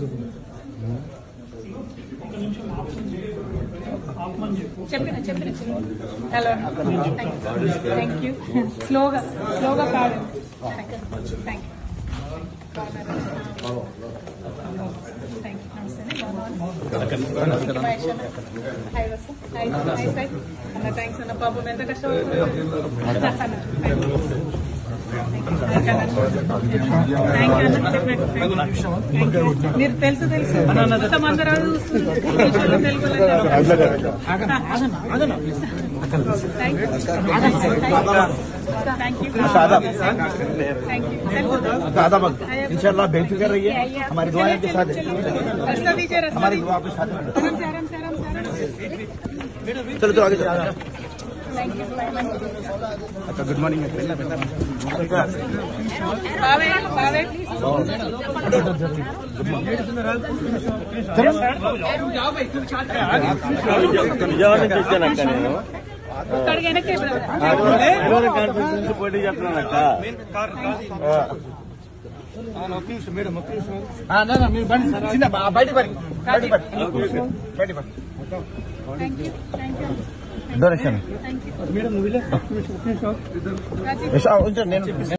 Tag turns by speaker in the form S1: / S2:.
S1: చెప్పిన చెప్పిన hello thank you స్లోగా స్లోగా కాదు థ్యాంక్ యూ థ్యాంక్ యూ నమస్తే hi Vasu hi hi sir అన్న థ్యాంక్స్ అన్న పాపం ఎంత కష్టపడుతున్నారు మీరు తెలుసు తెలుసు మొత్తం అందరూ చూస్తున్నారు తెలుగులో thank you thank you thank you
S2: आदाब इंशाल्लाह बेफिक्र रहिए हमारी दुआएं के साथ है।
S1: रास्ता दीजिए रास्ता
S2: हमारी
S1: दीजिए
S2: दुआ के साथ है।
S1: आराम से आराम से आराम से आराम से
S2: चलो चलो आगे चलो
S1: थैंक यू
S2: अच्छा गुड मॉर्निंग
S1: बावे बावे
S3: విజయవాడ నుంచి వచ్చాను అక్క నేను
S1: ఇక్కడికి వెనక్కి
S3: విజయవాడ కాన్ఫరెన్స్ నుంచి పోటీ చేస్తున్నాను అక్క
S2: మీరు బండి చిన్న బయట పడి బయట పడి బయట పడి
S1: thank you thank you
S2: donation
S1: thank you
S2: ఉంచండి నేను